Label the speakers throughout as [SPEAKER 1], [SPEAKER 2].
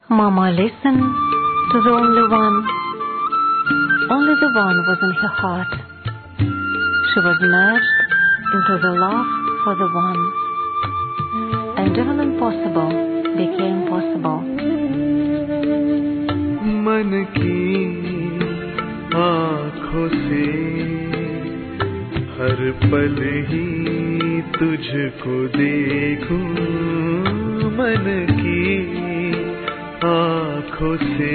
[SPEAKER 1] Mama listened to the only one. Only the one was in her heart. She was merged into the love for the one. And even impossible became possible.
[SPEAKER 2] मन की आँखों से हर पल ही तुझको देखूं मन की आँखों से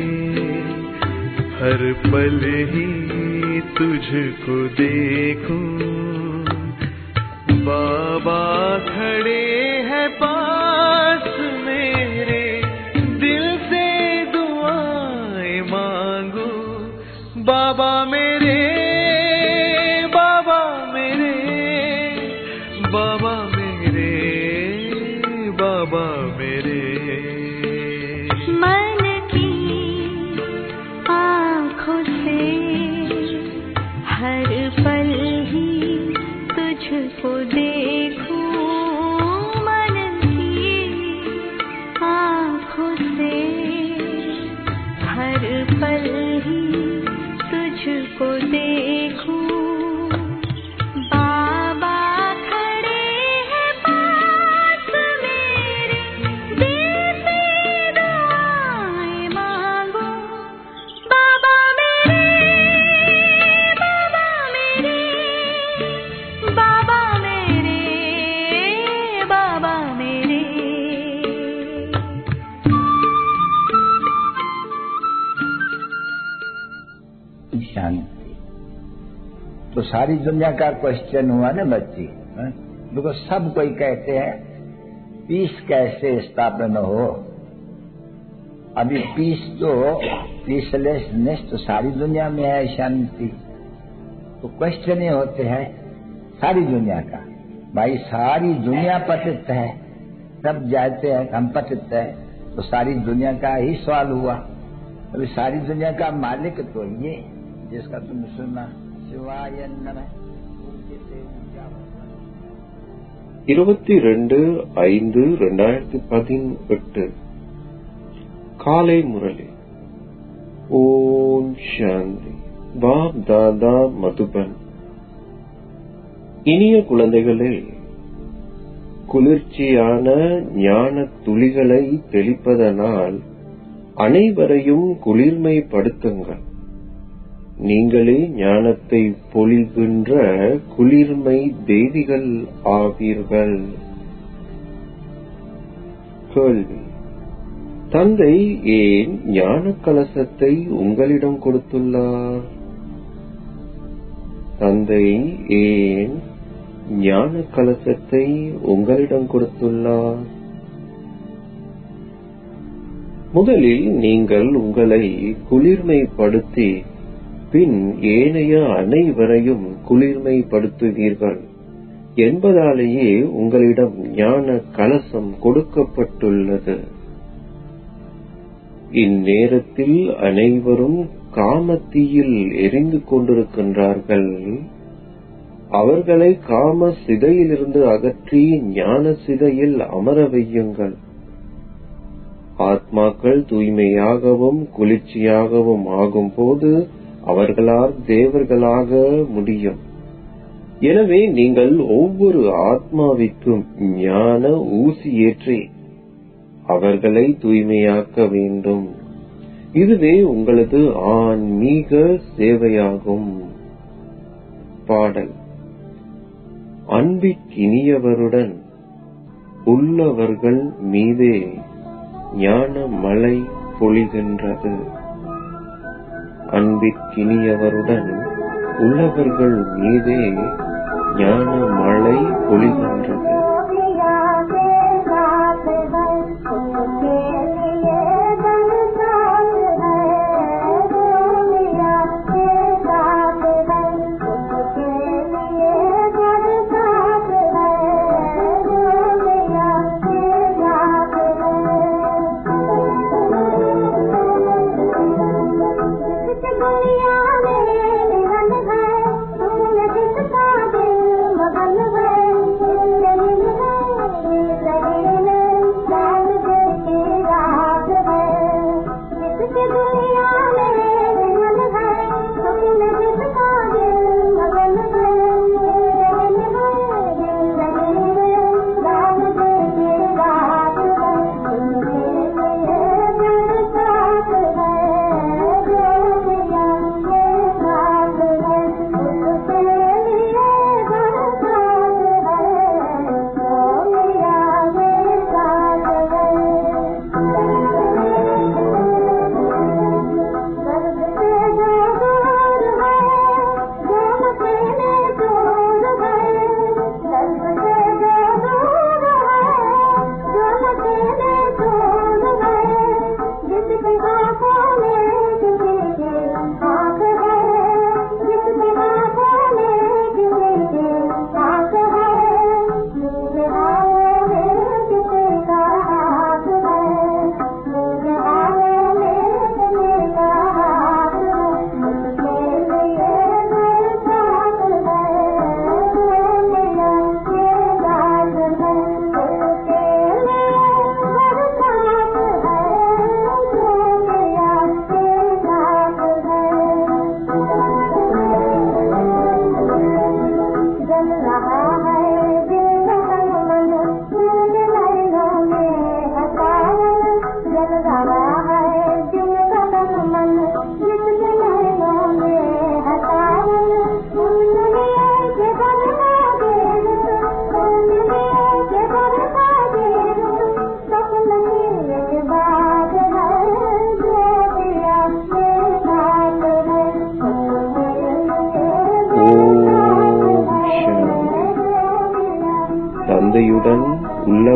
[SPEAKER 2] हर पल ही तुझको देखूं बाबा खड़े हैं पास मेरे दिल से दुआएं मांगू बाबा मेरे बाबा मेरे बाबा मेरे बाबा मेरे
[SPEAKER 3] मन की आँखों से हर पल ही तुझको देखूं मन की आँखों से हर पल ही तुझको देखूं बाबा खड़े हैं पास मेरे दिल से दुआएं मांगो बाबा मेरे बाबा मेरे बाबा मेरे बाबा मेरे
[SPEAKER 4] शांति तो सारी दुनिया का क्वेश्चन हुआ ना बच्ची हाँ? देखो सब कोई कहते हैं पीस कैसे स्थापना हो अभी पीस तो पीसलेसनेस तो सारी दुनिया में है शांति तो क्वेश्चन ये होते हैं सारी दुनिया का भाई सारी दुनिया पतित है सब जाते हैं हम पतित है तो सारी दुनिया का ही सवाल हुआ अभी सारी दुनिया का मालिक तो ये जिसका तुम सुना शिवाय नमः उनके से ऊंचा होगा।
[SPEAKER 5] இருபத்தி ரெண்டு ஐந்து ரெண்டாயிரத்தி பதினெட்டு காலை முரளி ஓம் சாந்தி பாப் தாதா மதுபன் இனிய குழந்தைகளே குளிர்ச்சியான ஞான துளிகளை தெளிப்பதனால் அனைவரையும் குளிர்மைப்படுத்துங்கள் நீங்களே ஞானத்தை பொழிகின்ற குளிர்மை தேவிகள் ஆவீர்கள் கேள்வி தந்தை ஏன் ஞான கலசத்தை உங்களிடம் கொடுத்துள்ளார் தந்தை ஏன் ஞான கலசத்தை உங்களிடம் கொடுத்துள்ளார் முதலில் நீங்கள் உங்களை குளிர்மைப்படுத்தி பின் ஏனைய அனைவரையும் குளிர்மைப்படுத்துவீர்கள் என்பதாலேயே உங்களிடம் ஞான கலசம் கொடுக்கப்பட்டுள்ளது இந்நேரத்தில் அனைவரும் காமத்தீயில் எரிந்து கொண்டிருக்கின்றார்கள் அவர்களை காம சிதையிலிருந்து அகற்றி ஞான சிதையில் அமர வையுங்கள் ஆத்மாக்கள் தூய்மையாகவும் குளிர்ச்சியாகவும் ஆகும்போது அவர்களால் தேவர்களாக முடியும் எனவே நீங்கள் ஒவ்வொரு ஆத்மாவிற்கும் ஞான ஊசி ஏற்றி அவர்களை தூய்மையாக்க வேண்டும் இதுவே உங்களது ஆன்மீக சேவையாகும் பாடல் அன்பிற்கினியவருடன் உள்ளவர்கள் மீதே ஞான மழை பொழிகின்றது அன்பிற்கினியவருடன் உள்ளவர்கள் மீதே ஞான மழை பொழிகின்றது
[SPEAKER 3] दुनिया में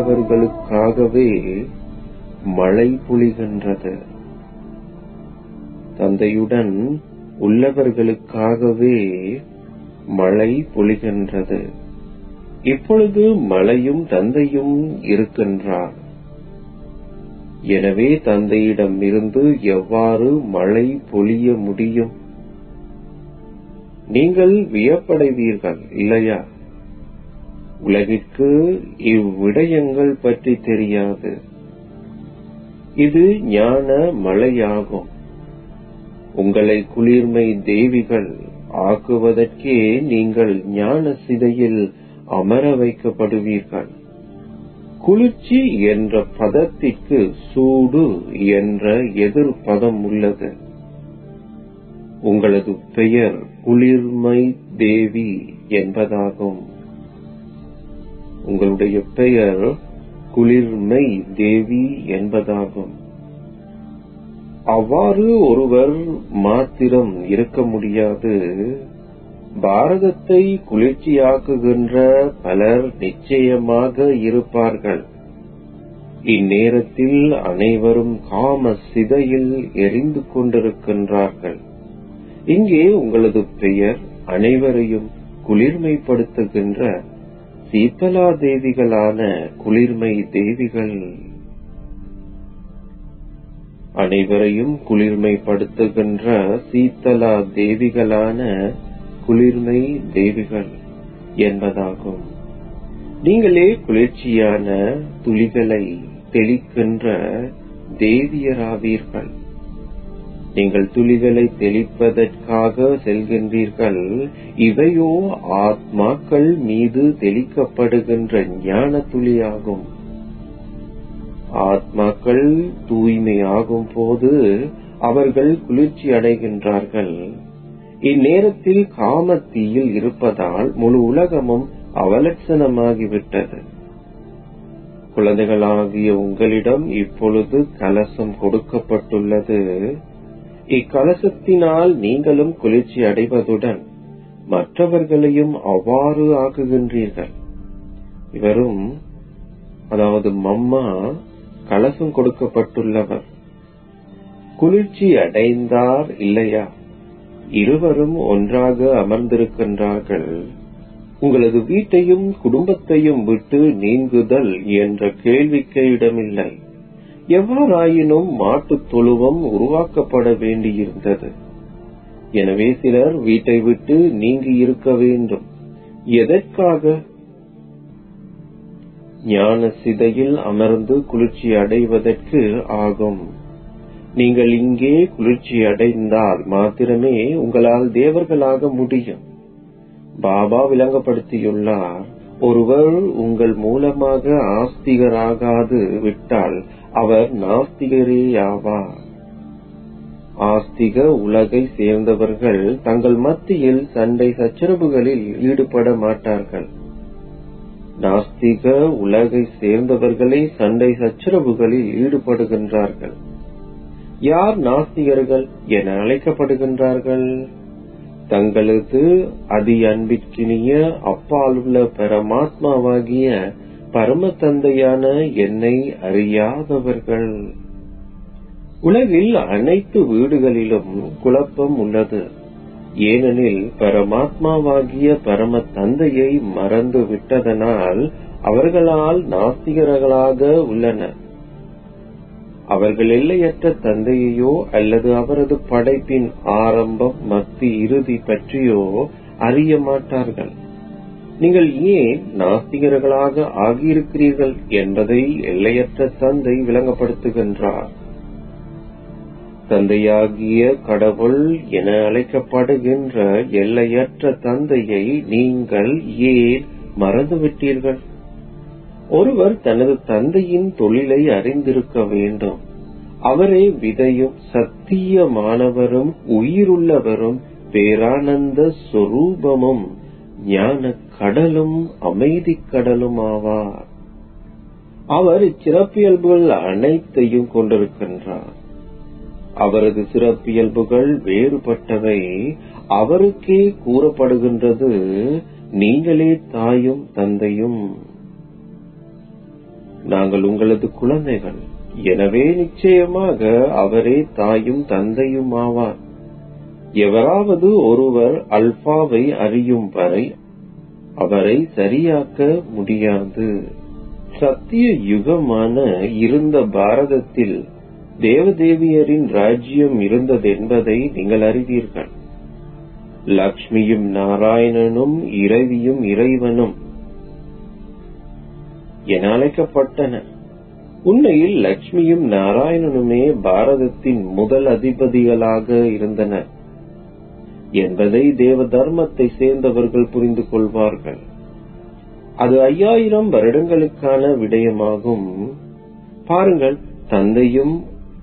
[SPEAKER 5] உள்ளவர்களுக்காகவே மழை பொழிகின்றது தந்தையுடன் உள்ளவர்களுக்காகவே மழை பொழிகின்றது இப்பொழுது மழையும் தந்தையும் இருக்கின்றார் எனவே தந்தையிடம் இருந்து எவ்வாறு மழை பொழிய முடியும் நீங்கள் வியப்படைவீர்கள் இல்லையா உலகிற்கு இவ்விடயங்கள் பற்றி தெரியாது இது ஞான மழையாகும் உங்களை குளிர்மை தேவிகள் ஆக்குவதற்கே நீங்கள் ஞான சிதையில் அமர வைக்கப்படுவீர்கள் குளிர்ச்சி என்ற பதத்திற்கு சூடு என்ற எதிர் பதம் உள்ளது உங்களது பெயர் குளிர்மை தேவி என்பதாகும் உங்களுடைய பெயர் குளிர்மை தேவி என்பதாகும் அவ்வாறு ஒருவர் மாத்திரம் இருக்க முடியாது பாரதத்தை குளிர்ச்சியாக்குகின்ற பலர் நிச்சயமாக இருப்பார்கள் இந்நேரத்தில் அனைவரும் காம சிதையில் எரிந்து கொண்டிருக்கின்றார்கள் இங்கே உங்களது பெயர் அனைவரையும் குளிர்மைப்படுத்துகின்ற சீத்தலா தேவிகளான குளிர்மை தேவிகள் அனைவரையும் குளிர்மைப்படுத்துகின்ற சீத்தலா தேவிகளான குளிர்மை தேவிகள் என்பதாகும் நீங்களே குளிர்ச்சியான துளிகளை தெளிக்கின்ற தேவியராவீர்கள் நீங்கள் துளிகளை தெளிப்பதற்காக செல்கின்றீர்கள் இவையோ ஆத்மாக்கள் மீது தெளிக்கப்படுகின்ற ஞான துளியாகும் ஆத்மாக்கள் தூய்மையாகும் போது அவர்கள் குளிர்ச்சி அடைகின்றார்கள் இந்நேரத்தில் காமத்தீயில் இருப்பதால் முழு உலகமும் அவலட்சணமாகிவிட்டது குழந்தைகளாகிய உங்களிடம் இப்பொழுது கலசம் கொடுக்கப்பட்டுள்ளது இக்கலசத்தினால் நீங்களும் குளிர்ச்சி அடைவதுடன் மற்றவர்களையும் அவ்வாறு ஆக்குகின்றீர்கள் இவரும் அதாவது மம்மா கலசம் கொடுக்கப்பட்டுள்ளவர் குளிர்ச்சி அடைந்தார் இல்லையா இருவரும் ஒன்றாக அமர்ந்திருக்கின்றார்கள் உங்களது வீட்டையும் குடும்பத்தையும் விட்டு நீங்குதல் என்ற கேள்விக்கு இடமில்லை எவ்வாறாயினும் மாட்டுத் தொழுவம் உருவாக்கப்பட வேண்டியிருந்தது எனவே சிலர் வீட்டை விட்டு நீங்கி இருக்க வேண்டும் எதற்காக ஞான சிதையில் அமர்ந்து குளிர்ச்சி அடைவதற்கு ஆகும் நீங்கள் இங்கே குளிர்ச்சி அடைந்தால் மாத்திரமே உங்களால் தேவர்களாக முடியும் பாபா விளங்கப்படுத்தியுள்ளார் ஒருவர் உங்கள் மூலமாக ஆஸ்திகராகாது விட்டால் அவர் நாஸ்திகரேயாவார் ஆஸ்திக உலகை சேர்ந்தவர்கள் தங்கள் மத்தியில் சண்டை சச்சரவுகளில் ஈடுபட மாட்டார்கள் நாஸ்திக உலகை சேர்ந்தவர்களே சண்டை சச்சரவுகளில் ஈடுபடுகின்றார்கள் யார் நாஸ்திகர்கள் என அழைக்கப்படுகின்றார்கள் தங்களது அதி அன்பிற்கினிய அப்பாலுள்ள பரமாத்மாவாகிய பரம தந்தையான என்னை அறியாதவர்கள் உலகில் அனைத்து வீடுகளிலும் குழப்பம் உள்ளது ஏனெனில் பரமாத்மாவாகிய பரம தந்தையை மறந்து விட்டதனால் அவர்களால் நாஸ்திகர்களாக உள்ளனர் அவர்கள் எல்லையற்ற தந்தையையோ அல்லது அவரது படைப்பின் ஆரம்பம் மத்தி இறுதி பற்றியோ அறிய மாட்டார்கள் நீங்கள் ஏன் நாஸ்திகர்களாக ஆகியிருக்கிறீர்கள் என்பதை எல்லையற்ற தந்தை விளங்கப்படுத்துகின்றார் தந்தையாகிய கடவுள் என அழைக்கப்படுகின்ற எல்லையற்ற தந்தையை நீங்கள் ஏன் மறந்துவிட்டீர்கள் ஒருவர் தனது தந்தையின் தொழிலை அறிந்திருக்க வேண்டும் அவரே விதையும் சத்தியமானவரும் உயிருள்ளவரும் பேரானந்த சொரூபமும் ஞான கடலும் அமைதி கடலும் ஆவார் அவர் இச்சிறப்பியல்புகள் அனைத்தையும் கொண்டிருக்கின்றார் அவரது சிறப்பியல்புகள் வேறுபட்டவை அவருக்கே கூறப்படுகின்றது நீங்களே தாயும் தந்தையும் நாங்கள் உங்களது குழந்தைகள் எனவே நிச்சயமாக அவரே தாயும் தந்தையும் ஆவார் எவராவது ஒருவர் அல்பாவை அறியும் வரை அவரை சரியாக்க முடியாது சத்திய யுகமான இருந்த பாரதத்தில் தேவதேவியரின் ராஜ்யம் இருந்ததென்பதை நீங்கள் அறிவீர்கள் லக்ஷ்மியும் நாராயணனும் இரவியும் இறைவனும் என அழைக்கப்பட்டன உண்மையில் லக்ஷ்மியும் நாராயணனுமே பாரதத்தின் முதல் அதிபதிகளாக இருந்தனர் என்பதை தேவ தர்மத்தை சேர்ந்தவர்கள் புரிந்து கொள்வார்கள் அது ஐயாயிரம் வருடங்களுக்கான விடயமாகும் பாருங்கள் தந்தையும்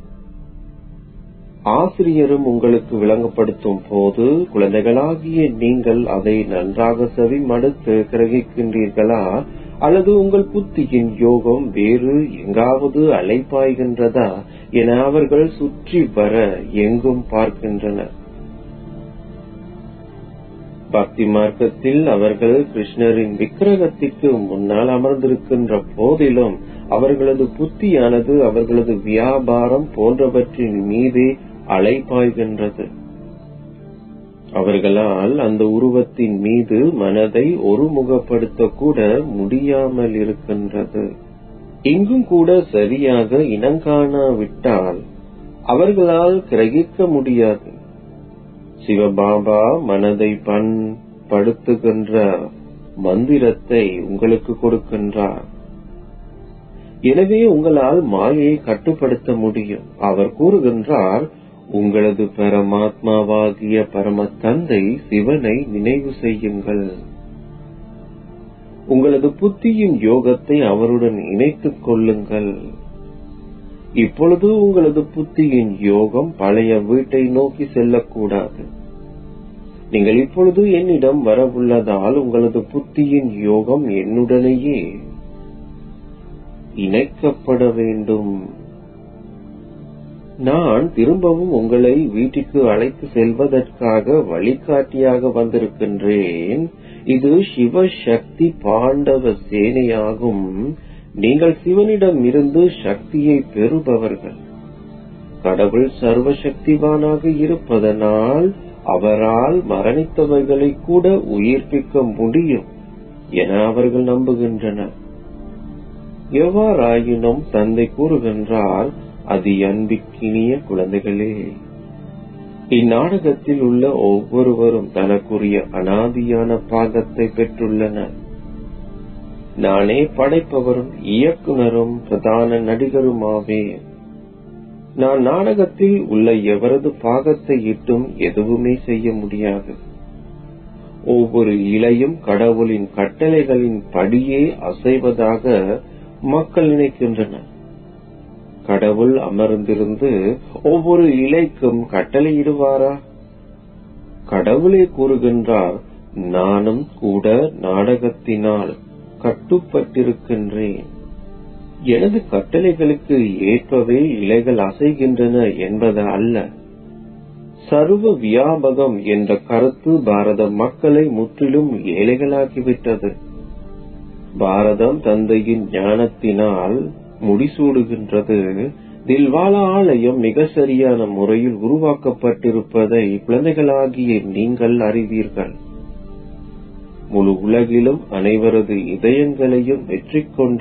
[SPEAKER 5] ஆசிரியரும் உங்களுக்கு விளங்கப்படுத்தும் போது குழந்தைகளாகிய நீங்கள் அதை நன்றாக செவி மடுத்து கிரகிக்கின்றீர்களா அல்லது உங்கள் புத்தியின் யோகம் வேறு எங்காவது அலைப்பாய்கின்றதா என அவர்கள் சுற்றி வர எங்கும் பார்க்கின்றனர் பக்தி மார்க்கத்தில் அவர்கள் கிருஷ்ணரின் விக்கிரகத்திற்கு முன்னால் அமர்ந்திருக்கின்ற போதிலும் அவர்களது புத்தியானது அவர்களது வியாபாரம் போன்றவற்றின் மீதே அலைப்பாய்கின்றது அவர்களால் அந்த உருவத்தின் மீது மனதை ஒருமுகப்படுத்த கூட முடியாமல் இருக்கின்றது இங்கும் கூட சரியாக இனங்காணாவிட்டால் அவர்களால் கிரகிக்க முடியாது சிவபாபா மனதை பண்படுத்துகின்ற மந்திரத்தை உங்களுக்கு கொடுக்கின்றார் எனவே உங்களால் மாயை கட்டுப்படுத்த முடியும் அவர் கூறுகின்றார் உங்களது பரமாத்மாவாகிய பரம தந்தை சிவனை நினைவு செய்யுங்கள் உங்களது புத்தியின் யோகத்தை அவருடன் இணைத்துக் கொள்ளுங்கள் இப்பொழுது உங்களது புத்தியின் யோகம் பழைய வீட்டை நோக்கி செல்லக்கூடாது நீங்கள் இப்பொழுது என்னிடம் வரவுள்ளதால் உங்களது புத்தியின் யோகம் என்னுடனேயே இணைக்கப்பட வேண்டும் நான் திரும்பவும் உங்களை வீட்டிற்கு அழைத்து செல்வதற்காக வழிகாட்டியாக வந்திருக்கின்றேன் இது சிவசக்தி பாண்டவ சேனையாகும் நீங்கள் சிவனிடம் இருந்து சக்தியை பெறுபவர்கள் கடவுள் சர்வ சக்திவானாக இருப்பதனால் அவரால் மரணித்தவர்களை கூட உயிர்ப்பிக்க முடியும் என அவர்கள் நம்புகின்றனர் எவ்வாறாயினும் தந்தை கூறுகின்றார் அதி அன்பிக்கினிய குழந்தைகளே இந்நாடகத்தில் உள்ள ஒவ்வொருவரும் தனக்குரிய அனாதியான பாகத்தை பெற்றுள்ளனர் நானே படைப்பவரும் இயக்குனரும் பிரதான நடிகருமாவேன் நான் நாடகத்தில் உள்ள எவரது பாகத்தை இட்டும் எதுவுமே செய்ய முடியாது ஒவ்வொரு இலையும் கடவுளின் கட்டளைகளின் படியே அசைவதாக மக்கள் நினைக்கின்றனர் கடவுள் அமர்ந்திருந்து ஒவ்வொரு இலைக்கும் கட்டளையிடுவாரா கடவுளே கூறுகின்றார் நானும் கூட நாடகத்தினால் கட்டுப்பட்டிருக்கின்றேன் எனது கட்டளைகளுக்கு ஏற்பவே இலைகள் அசைகின்றன என்பது அல்ல சர்வ வியாபகம் என்ற கருத்து பாரத மக்களை முற்றிலும் ஏழைகளாக்கிவிட்டது பாரதம் தந்தையின் ஞானத்தினால் முடிசூடுகின்றது தில்வாலா ஆலயம் மிக சரியான முறையில் உருவாக்கப்பட்டிருப்பதை குழந்தைகளாகிய நீங்கள் அறிவீர்கள் முழு உலகிலும் அனைவரது இதயங்களையும் வெற்றி கொண்ட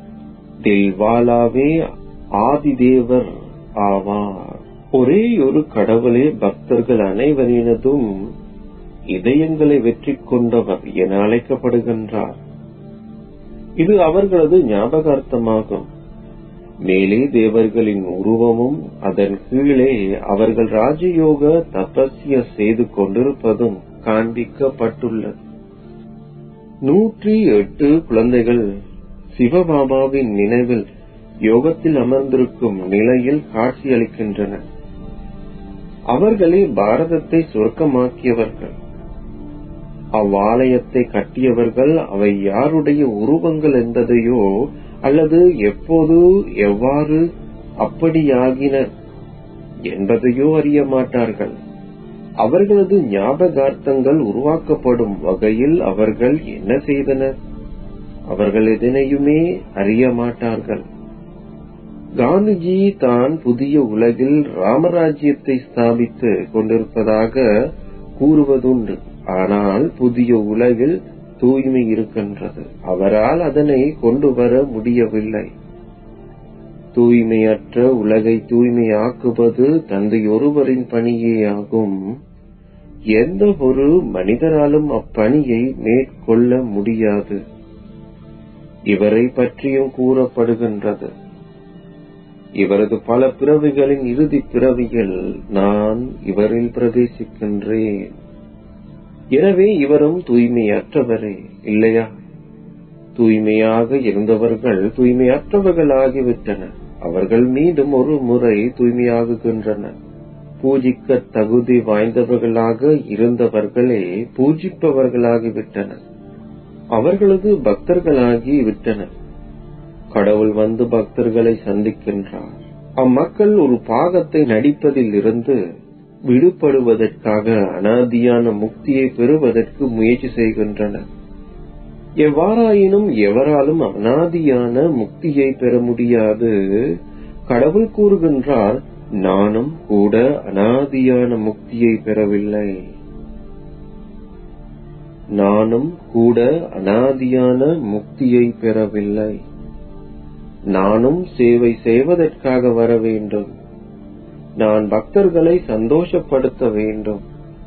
[SPEAKER 5] தில்வாலாவே ஆதிதேவர் ஆவார் ஒரே ஒரு கடவுளே பக்தர்கள் அனைவரினதும் இதயங்களை வெற்றி கொண்டவர் என அழைக்கப்படுகின்றார் இது அவர்களது ஞாபகார்த்தமாகும் மேலே தேவர்களின் உருவமும் அதன் கீழே அவர்கள் ராஜயோக தபஸ்ய செய்து கொண்டிருப்பதும் காண்பிக்கப்பட்டுள்ளது நூற்றி எட்டு குழந்தைகள் சிவபாபாவின் நினைவில் யோகத்தில் அமர்ந்திருக்கும் நிலையில் காட்சியளிக்கின்றன அவர்களே பாரதத்தை சொர்க்கமாக்கியவர்கள் அவ்வாலயத்தை கட்டியவர்கள் அவை யாருடைய உருவங்கள் என்பதையோ அல்லது எப்போது எவ்வாறு அப்படியாகின என்பதையோ அறிய மாட்டார்கள் அவர்களது ஞாபகார்த்தங்கள் உருவாக்கப்படும் வகையில் அவர்கள் என்ன செய்தனர் அவர்கள் எதனையுமே அறிய மாட்டார்கள் காந்திஜி தான் புதிய உலகில் ராமராஜ்யத்தை ஸ்தாபித்து கொண்டிருப்பதாக கூறுவதுண்டு ஆனால் புதிய உலகில் தூய்மை இருக்கின்றது அவரால் அதனை கொண்டு வர முடியவில்லை தூய்மையற்ற உலகை தூய்மையாக்குவது தந்தை ஒருவரின் பணியேயாகும் எந்த ஒரு மனிதராலும் அப்பணியை மேற்கொள்ள முடியாது இவரை பற்றியும் கூறப்படுகின்றது இவரது பல பிறவிகளின் இறுதி பிறவியில் நான் இவரில் பிரவேசிக்கின்றேன் எனவே இவரும் தூய்மையற்றவரே இல்லையா தூய்மையாக இருந்தவர்கள் தூய்மையற்றவர்களாகிவிட்டனர் அவர்கள் மீண்டும் ஒரு முறை தூய்மையாகுகின்றனர் பூஜிக்க தகுதி வாய்ந்தவர்களாக இருந்தவர்களே பூஜிப்பவர்களாகிவிட்டனர் அவர்களது பக்தர்களாகி விட்டனர் கடவுள் வந்து பக்தர்களை சந்திக்கின்றார் அம்மக்கள் ஒரு பாகத்தை நடிப்பதில் இருந்து விடுபடுவதற்காக அனாதியான முக்தியை பெறுவதற்கு முயற்சி செய்கின்றனர் எவ்வாறாயினும் எவராலும் அனாதியான முக்தியை பெற முடியாது கடவுள் கூறுகின்றார் நானும் கூட அனாதியான முக்தியை பெறவில்லை நானும் கூட அனாதியான முக்தியை பெறவில்லை நானும் சேவை செய்வதற்காக வர வேண்டும் நான் பக்தர்களை சந்தோஷப்படுத்த வேண்டும்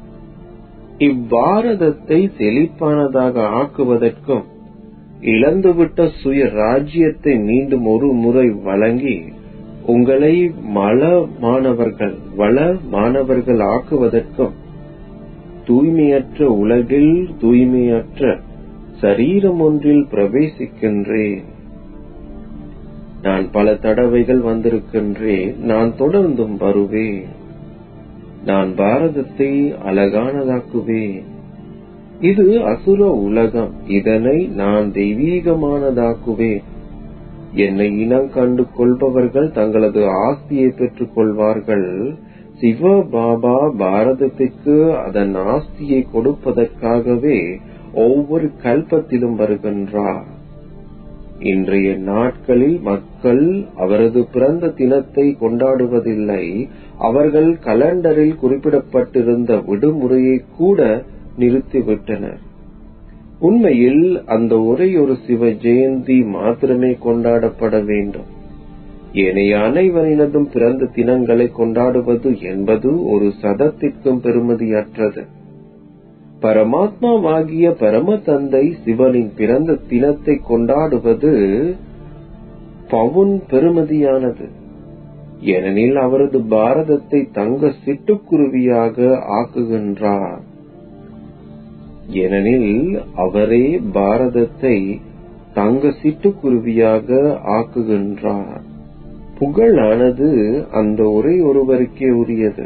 [SPEAKER 5] இவ்பாரதத்தை செழிப்பானதாக ஆக்குவதற்கும் இழந்துவிட்ட சுய ராஜ்யத்தை மீண்டும் ஒரு முறை வழங்கி உங்களை மல மாணவர்கள் வள மாணவர்கள் ஆக்குவதற்கும் தூய்மையற்ற உலகில் தூய்மையற்ற சரீரம் ஒன்றில் பிரவேசிக்கின்றேன் நான் பல தடவைகள் வந்திருக்கின்றேன் நான் தொடர்ந்தும் வருவேன் நான் பாரதத்தை அழகானதாக்குவேன் இது அசுர உலகம் இதனை நான் தெய்வீகமானதாக்குவேன் என்னை இனம் கண்டு கொள்பவர்கள் தங்களது ஆஸ்தியை பெற்றுக் கொள்வார்கள் சிவ பாபா பாரதத்திற்கு அதன் ஆஸ்தியை கொடுப்பதற்காகவே ஒவ்வொரு கல்பத்திலும் வருகின்றார் இன்றைய நாட்களில் மக்கள் அவரது பிறந்த தினத்தை கொண்டாடுவதில்லை அவர்கள் கலண்டரில் குறிப்பிடப்பட்டிருந்த விடுமுறையை கூட நிறுத்திவிட்டனர் உண்மையில் அந்த ஒரே ஒரு சிவ ஜெயந்தி மாத்திரமே கொண்டாடப்பட வேண்டும் ஏனைய அனைவரினதும் பிறந்த தினங்களை கொண்டாடுவது என்பது ஒரு சதத்திற்கும் பெருமதியற்றது பரமாத்மாவாகிய பரம தந்தை சிவனின் பிறந்த தினத்தை கொண்டாடுவது பவுன் பெருமதியானது ஏனெனில் அவரது பாரதத்தை தங்க சிட்டுக்குருவியாக ஆக்குகின்றார் ஏனெனில் அவரே பாரதத்தை தங்க சிட்டுக்குருவியாக ஆக்குகின்றார் புகழானது அந்த ஒரே ஒருவருக்கே உரியது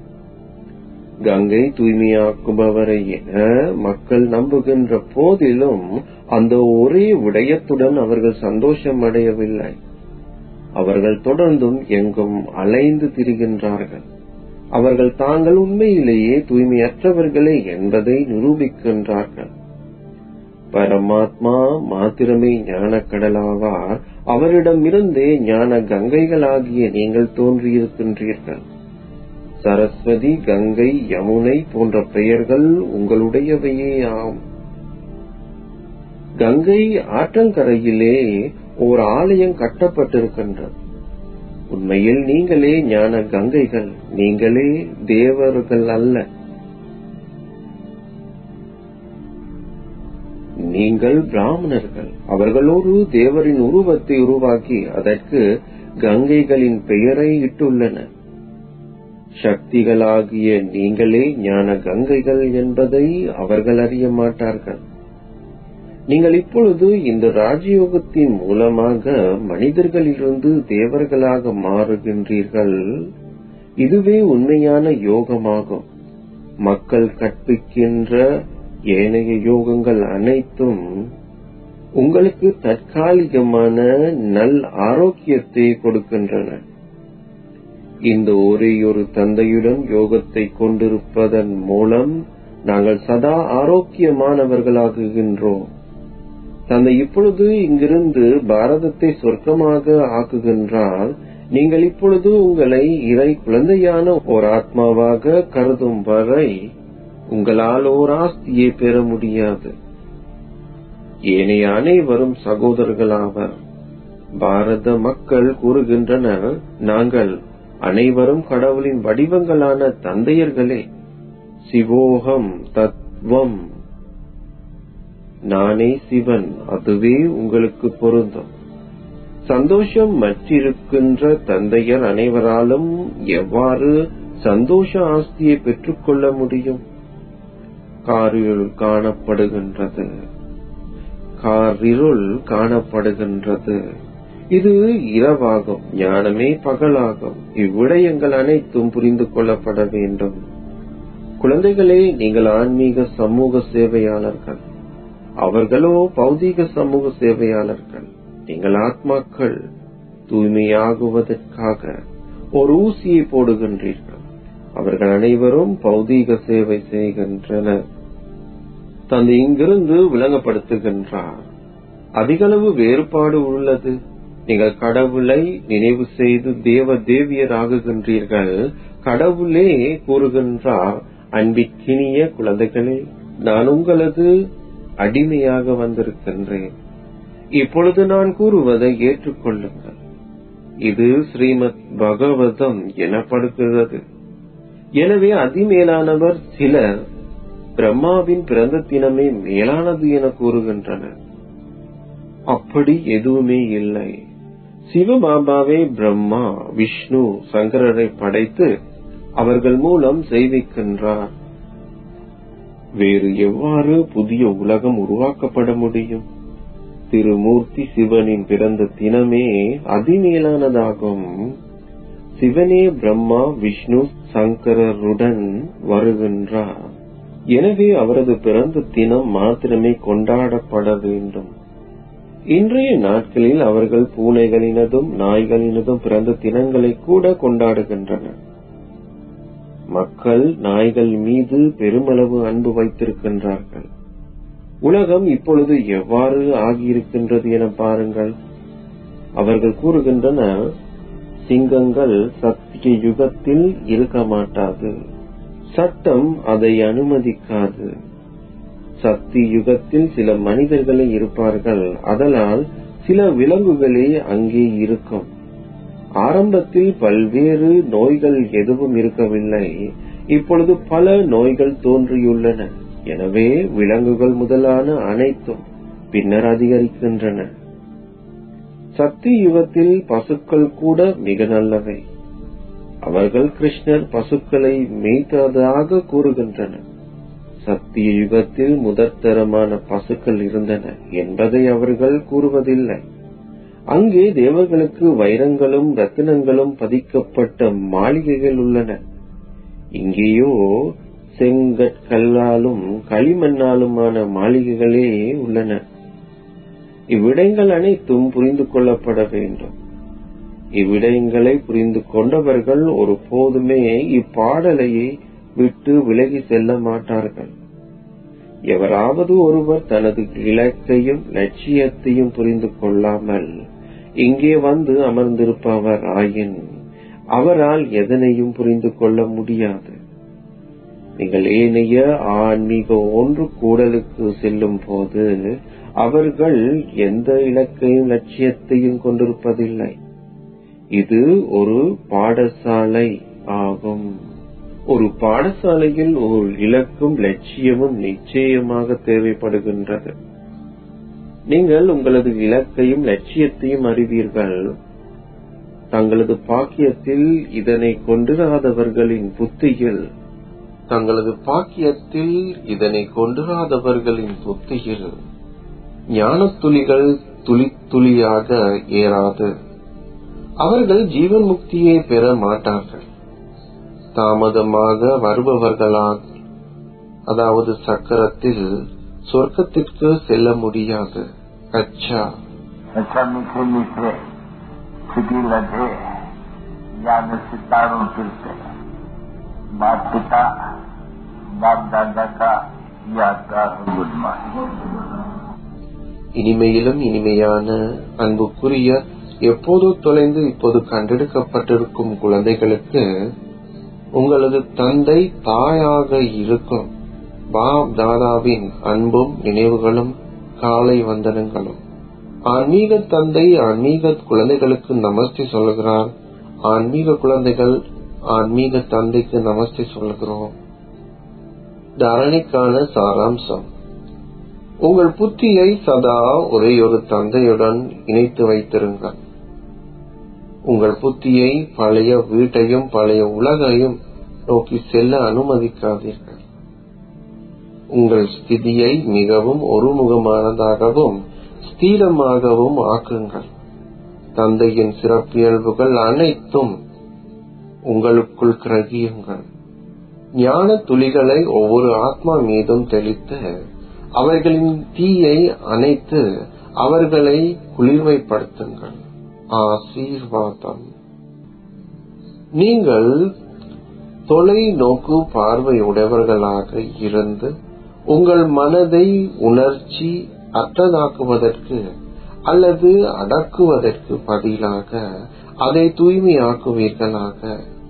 [SPEAKER 5] கங்கை தூய்மையாக்குபவரை என மக்கள் நம்புகின்ற போதிலும் அந்த ஒரே விடயத்துடன் அவர்கள் சந்தோஷம் அடையவில்லை அவர்கள் தொடர்ந்தும் எங்கும் அலைந்து திரிகின்றார்கள் அவர்கள் தாங்கள் உண்மையிலேயே தூய்மையற்றவர்களே என்பதை நிரூபிக்கின்றார்கள் பரமாத்மா மாத்திரமே ஞான கடலாவார் அவரிடமிருந்தே ஞான கங்கைகளாகிய நீங்கள் தோன்றியிருக்கின்றீர்கள் சரஸ்வதி கங்கை யமுனை போன்ற பெயர்கள் உங்களுடையவையே ஆம் கங்கை ஆற்றங்கரையிலே ஓர் ஆலயம் கட்டப்பட்டிருக்கின்றது உண்மையில் நீங்களே ஞான கங்கைகள் நீங்களே தேவர்கள் அல்ல நீங்கள் பிராமணர்கள் அவர்கள் ஒரு தேவரின் உருவத்தை உருவாக்கி அதற்கு கங்கைகளின் பெயரை இட்டுள்ளனர் சக்திகளாகிய நீங்களே ஞான கங்கைகள் என்பதை அவர்கள் அறிய மாட்டார்கள் நீங்கள் இப்பொழுது இந்த ராஜயோகத்தின் மூலமாக மனிதர்களிலிருந்து தேவர்களாக மாறுகின்றீர்கள் இதுவே உண்மையான யோகமாகும் மக்கள் கற்பிக்கின்ற ஏனைய யோகங்கள் அனைத்தும் உங்களுக்கு தற்காலிகமான நல் ஆரோக்கியத்தை கொடுக்கின்றன இந்த ஒரே ஒரு தந்தையுடன் யோகத்தை கொண்டிருப்பதன் மூலம் நாங்கள் சதா ஆரோக்கியமானவர்களாகுகின்றோம் தந்தை இப்பொழுது இங்கிருந்து பாரதத்தை சொர்க்கமாக ஆக்குகின்றால் நீங்கள் இப்பொழுது உங்களை இறை குழந்தையான ஓர் ஆத்மாவாக கருதும் வரை உங்களால் ஓர் ஆஸ்தியை பெற முடியாது ஏனைய அனைவரும் சகோதரர்களாவர் பாரத மக்கள் கூறுகின்றனர் நாங்கள் அனைவரும் கடவுளின் வடிவங்களான தந்தையர்களே சிவோகம் தத்வம் நானே சிவன் அதுவே உங்களுக்கு பொருந்தும் சந்தோஷம் மற்றிருக்கின்ற தந்தையர் அனைவராலும் எவ்வாறு சந்தோஷ ஆஸ்தியை பெற்றுக்கொள்ள முடியும் காரிருள் காணப்படுகின்றது காரிருள் காணப்படுகின்றது இது இரவாகும் ஞானமே பகலாகும் இவ்விடயங்கள் அனைத்தும் புரிந்து கொள்ளப்பட வேண்டும் குழந்தைகளே நீங்கள் ஆன்மீக சமூக சேவையாளர்கள் அவர்களோ பௌதீக சமூக சேவையாளர்கள் நீங்கள் ஆத்மாக்கள் தூய்மையாகுவதற்காக ஒரு ஊசியை போடுகின்றீர்கள் அவர்கள் அனைவரும் பௌதீக சேவை செய்கின்றனர் தந்தை இங்கிருந்து விளங்கப்படுத்துகின்றார் அதிகளவு வேறுபாடு உள்ளது நீங்கள் கடவுளை நினைவு செய்து தேவ தேவியர் ஆகுகின்றீர்கள் கடவுளே கூறுகின்றார் அன்பிற்கினிய குழந்தைகளே நான் உங்களது அடிமையாக வந்திருக்கின்றேன் இப்பொழுது நான் கூறுவதை ஏற்றுக்கொள்ளுங்கள் இது ஸ்ரீமத் பகவதம் எனப்படுகிறது எனவே அதிமேலானவர் சிலர் பிரம்மாவின் பிறந்த தினமே மேலானது என கூறுகின்றனர் அப்படி எதுவுமே இல்லை சிவபாபாவே பிரம்மா விஷ்ணு சங்கரரை படைத்து அவர்கள் மூலம் செய்விக்கின்றார் வேறு எவ்வாறு புதிய உலகம் உருவாக்கப்பட முடியும் திருமூர்த்தி சிவனின் பிறந்த தினமே அதிமேலானதாகும் சிவனே பிரம்மா விஷ்ணு சங்கரருடன் வருகின்றார் எனவே அவரது பிறந்த தினம் மாத்திரமே கொண்டாடப்பட வேண்டும் இன்றைய நாட்களில் அவர்கள் பூனைகளினதும் நாய்களினதும் பிறந்த தினங்களை கூட கொண்டாடுகின்றனர் மக்கள் நாய்கள் மீது பெருமளவு அன்பு வைத்திருக்கின்றார்கள் உலகம் இப்பொழுது எவ்வாறு ஆகியிருக்கின்றது என பாருங்கள் அவர்கள் கூறுகின்றன சிங்கங்கள் சத்திய யுகத்தில் இருக்க மாட்டாது சட்டம் அதை அனுமதிக்காது சக்தி யுகத்தில் சில மனிதர்களே இருப்பார்கள் அதனால் சில விலங்குகளே அங்கே இருக்கும் ஆரம்பத்தில் பல்வேறு நோய்கள் எதுவும் இருக்கவில்லை இப்பொழுது பல நோய்கள் தோன்றியுள்ளன எனவே விலங்குகள் முதலான அனைத்தும் பின்னர் அதிகரிக்கின்றன சக்தி யுகத்தில் பசுக்கள் கூட மிக நல்லவை அவர்கள் கிருஷ்ணர் பசுக்களை மேய்த்ததாக கூறுகின்றனர் சத்திய யுகத்தில் முதற்தரமான பசுக்கள் இருந்தன என்பதை அவர்கள் கூறுவதில்லை அங்கே தேவர்களுக்கு வைரங்களும் ரத்தினங்களும் பதிக்கப்பட்ட மாளிகைகள் உள்ளன இங்கேயோ செங்கற்கல்லாலும் களிமண்ணாலுமான மாளிகைகளே உள்ளன இவ்விடங்கள் அனைத்தும் புரிந்து கொள்ளப்பட வேண்டும் இவ்விடயங்களை புரிந்து கொண்டவர்கள் ஒரு போதுமே இப்பாடலையை விட்டு விலகி செல்ல மாட்டார்கள் எவராவது ஒருவர் தனது இலக்கையும் லட்சியத்தையும் புரிந்து கொள்ளாமல் இங்கே வந்து அமர்ந்திருப்பவர் ஆயின் அவரால் எதனையும் புரிந்து கொள்ள முடியாது நீங்கள் ஏனைய ஆன்மீக ஒன்று கூடலுக்கு செல்லும் போது அவர்கள் எந்த இலக்கையும் லட்சியத்தையும் கொண்டிருப்பதில்லை இது ஒரு பாடசாலை ஆகும் ஒரு பாடசாலையில் ஒரு இலக்கும் லட்சியமும் நிச்சயமாக தேவைப்படுகின்றது நீங்கள் உங்களது இலக்கையும் லட்சியத்தையும் அறிவீர்கள் தங்களது பாக்கியத்தில் இதனை கொண்டிராதவர்களின் புத்தியில் தங்களது பாக்கியத்தில் இதனை கொண்டிராதவர்களின் புத்தியில் ஞான துளிகள் துளி துளியாக ஏறாது அவர்கள் ஜீவன் முக்தியை பெற மாட்டார்கள் தாமதமாக வருபவர்களால் அதாவது சக்கரத்தில் சொர்க்கத்திற்கு செல்ல முடியாது அச்சா
[SPEAKER 4] अच्छा मीठे मीठे सिटी लगे याद सितारों फिरते बाप पिता बाप दादा का यादगार गुड मॉर्निंग
[SPEAKER 5] இனிமையிலும் இனிமையான அன்புக்குரிய எப்போதோ தொலைந்து இப்போது கண்டெடுக்கப்பட்டிருக்கும் குழந்தைகளுக்கு உங்களது தந்தை தாயாக இருக்கும் பாப் தாதாவின் அன்பும் நினைவுகளும் காலை வந்தனங்களும் ஆன்மீக தந்தை ஆன்மீக குழந்தைகளுக்கு நமஸ்தே சொல்லுகிறார் ஆன்மீக குழந்தைகள் ஆன்மீக தந்தைக்கு நமஸ்தே சொல்லுகிறோம் தாரணைக்கான சாராம்சம் உங்கள் புத்தியை சதா ஒரே ஒரு தந்தையுடன் இணைத்து வைத்திருங்கள் உங்கள் புத்தியை பழைய வீட்டையும் பழைய உலகையும் நோக்கி செல்ல அனுமதிக்காதீர்கள் உங்கள் ஸ்திதியை மிகவும் ஒருமுகமானதாகவும் ஸ்திரமாகவும் ஆக்குங்கள் தந்தையின் சிறப்பியல்புகள் அனைத்தும் உங்களுக்குள் கிரகியுங்கள் ஞான துளிகளை ஒவ்வொரு ஆத்மா மீதும் தெளித்து அவர்களின் தீயை அணைத்து அவர்களை குளிர்மைப்படுத்துங்கள் ஆசீர்வாதம் நீங்கள் தொலைநோக்கு பார்வையுடையவர்களாக இருந்து உங்கள் மனதை உணர்ச்சி அற்றதாக்குவதற்கு அல்லது அடக்குவதற்கு பதிலாக அதை தூய்மையாக்குவீர்களாக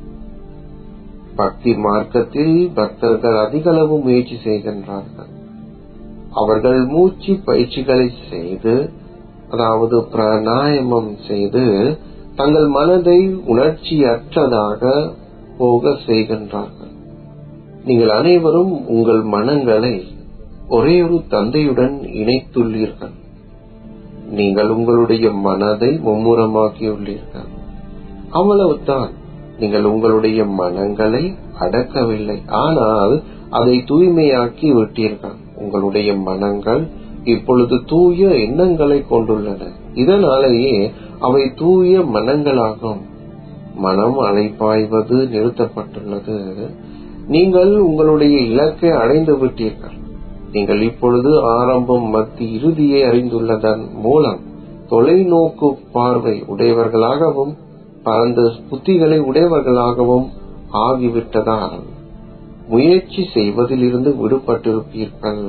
[SPEAKER 5] பக்தி மார்க்கத்தில் பக்தர்கள் அதிகளவு முயற்சி செய்கின்றார்கள் அவர்கள் மூச்சு பயிற்சிகளை செய்து அதாவது பிராணாயாமம் செய்து தங்கள் மனதை உணர்ச்சியற்றதாக போக செய்கின்றார்கள் நீங்கள் அனைவரும் உங்கள் மனங்களை ஒரே ஒரு தந்தையுடன் இணைத்துள்ளீர்கள் நீங்கள் உங்களுடைய மனதை மும்முரமாக்கியுள்ளீர்கள் அவ்வளவுதான் நீங்கள் உங்களுடைய மனங்களை அடக்கவில்லை ஆனால் அதை தூய்மையாக்கி விட்டீர்கள் உங்களுடைய மனங்கள் இப்பொழுது தூய எண்ணங்களை கொண்டுள்ளன இதனாலேயே அவை தூய மனங்களாகும் மனம் அலைப்பாய்வது நிறுத்தப்பட்டுள்ளது நீங்கள் உங்களுடைய இலக்கை அடைந்து விட்டீர்கள் நீங்கள் இப்பொழுது ஆரம்பம் மத்தி இறுதியை அறிந்துள்ளதன் மூலம் தொலைநோக்கு பார்வை உடையவர்களாகவும் பரந்த புத்திகளை உடையவர்களாகவும் ஆகிவிட்டதால் முயற்சி செய்வதிலிருந்து விடுபட்டிருப்பீர்கள்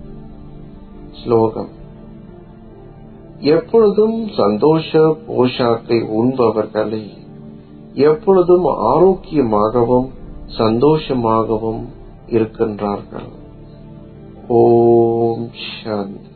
[SPEAKER 5] ஸ்லோகம் எப்பொழுதும் சந்தோஷ போஷாக்கை உண்பவர்களை எப்பொழுதும் ஆரோக்கியமாகவும் சந்தோஷமாகவும் இருக்கின்றார்கள் ஓம் சாந்தி